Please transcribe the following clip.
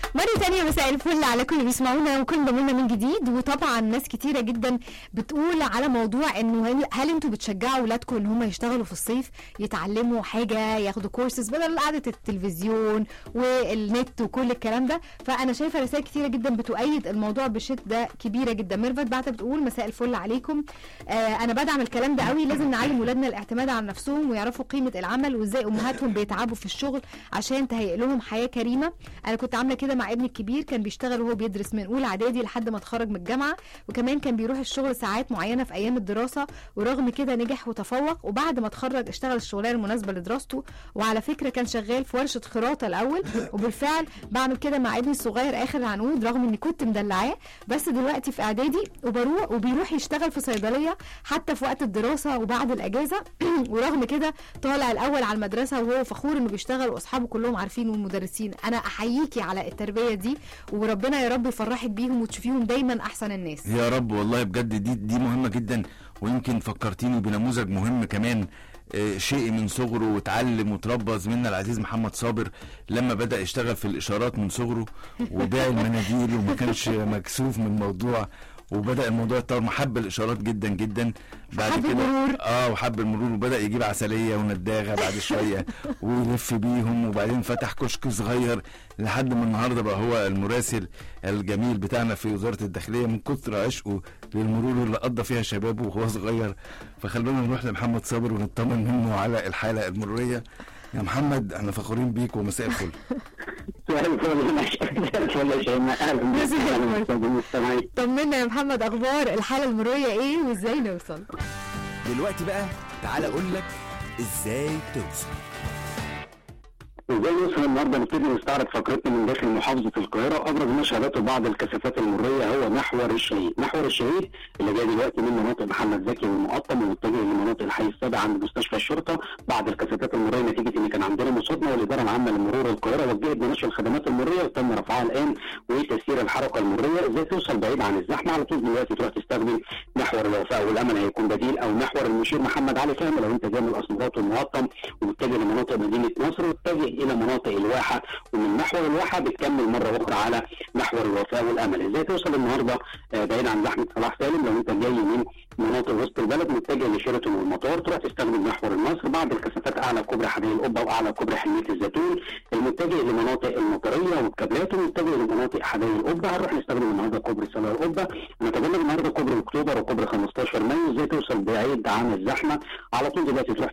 مرة تانية مساء الفل على كل اللي بيسمعونا وكل ضمنا من جديد وطبعا ناس كتيرة جدا بتقول على موضوع انه هل, هل انتوا بتشجعوا ولادكم ان هم يشتغلوا في الصيف يتعلموا حاجة ياخدوا كورسز بدل قعدة التلفزيون والنت وكل الكلام ده فانا شايفة رسائل كتيرة جدا بتؤيد الموضوع بشدة كبيرة جدا ميرفت بعتها بتقول مساء الفل عليكم آه انا بدعم الكلام ده قوي لازم نعلم ولادنا الاعتماد على نفسهم ويعرفوا قيمة العمل وازاي امهاتهم بيتعبوا في الشغل عشان تهيئ لهم حياة كريمة انا كنت عاملة كده مع ابني الكبير كان بيشتغل وهو بيدرس من اولى اعدادي لحد ما اتخرج من الجامعه وكمان كان بيروح الشغل ساعات معينه في ايام الدراسه ورغم كده نجح وتفوق وبعد ما اتخرج اشتغل الشغلانه المناسبه لدراسته وعلى فكره كان شغال في ورشه خراطه الاول وبالفعل بعمل كده مع ابني الصغير اخر العنقود رغم اني كنت مدلعاه بس دلوقتي في اعدادي وبروح وبيروح يشتغل في صيدليه حتى في وقت الدراسه وبعد الاجازه ورغم كده طالع الاول على المدرسه وهو فخور انه بيشتغل واصحابه كلهم عارفين والمدرسين انا احييكي على التربيه دي وربنا يا رب يفرحك بيهم وتشوفيهم دايما احسن الناس يا رب والله بجد دي دي مهمه جدا ويمكن فكرتيني بنموذج مهم كمان آه، شيء من صغره واتعلم وتربى زميلنا العزيز محمد صابر لما بدا يشتغل في الاشارات من صغره وبيع المناديل وما كانش مكسوف من الموضوع وبدا الموضوع يتطور محب الاشارات جدا جدا بعد حب كده المرور. اه وحب المرور وبدا يجيب عسليه ونداغه بعد شويه ويلف بيهم وبعدين فتح كشك صغير لحد ما النهارده بقى هو المراسل الجميل بتاعنا في وزاره الداخليه من كتر عشقه للمرور اللي قضى فيها شبابه وهو صغير فخلونا نروح لمحمد صابر ونطمن منه على الحاله المروريه يا محمد احنا فخورين بيك ومساء الفل مساء الفل مساء الفل يا شيماء اهلا بك مساء الفل. اهلا بالساده المستمعين طمنا يا محمد اخبار الحاله المروريه ايه وازاي نوصل دلوقتي بقى تعال اقول لك ازاي توصل ازاي نوصل النهارده نبتدي نستعرض فقرتنا من داخل محافظه القاهره وابرز ما شهدته بعض الكثافات المريه هو محور الشهيد، محور الشهيد اللي جاي دلوقتي من مناطق محمد زكي والمقطم ومتجه لمناطق الحي السابع عند مستشفى الشرطه بعد الكثافات المريه نتيجه ان كان عندنا مصادمه والاداره العامه لمرور القاهره وجهت بنشر الخدمات المريه وتم رفعها الان وتسيير الحركه المريه ازاي توصل بعيد عن الزحمه على طول دلوقتي تروح تستخدم محور الوفاء والامل هيكون بديل او محور المشير محمد علي فهمي لو انت جاي من الاسمرات والمقطم ومتجه لمناطق مدينه نصر واتجه الى مناطق الواحه ومن محور الواحه بتكمل مره اخرى على محور الوفاء والامل ازاي توصل النهارده آه، بعيد عن زحمه صلاح سالم لو انت جاي من مناطق وسط البلد متجه لشيراتون والمطار تروح تستخدم محور النصر بعد الكثافات اعلى كوبري حدائق القبه واعلى كوبري حلميه الزيتون المتجه لمناطق المطريه والكابلات ومتجه لمناطق حدائق القبه هنروح نستخدم النهارده كوبري صلاح القبه نتجنب النهارده كوبري اكتوبر وكوبري 15 مايو ازاي توصل بعيد عن الزحمه على طول دلوقتي تروح